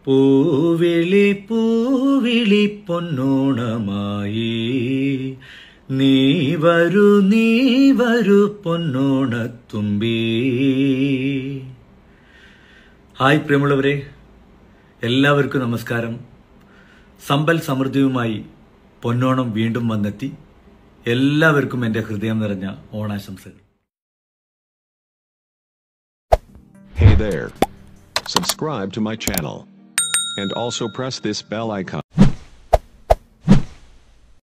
പൂവിളി പൂവിളി പൊന്നോണമായി നീ വരൂ നീ വരൂ പൊന്നോണത്തുമ്പി ഹായ് പ്രിയമുള്ളവരെ എല്ലാവർക്കും നമസ്കാരം സമ്പൽ സമൃദ്ധിയുമായി പൊന്നോണം വീണ്ടും വന്നെത്തി എല്ലാവർക്കും എൻ്റെ ഹൃദയം നിറഞ്ഞ ഓണാശംസകൾ Hey there. Subscribe to my channel. And also press this bell icon.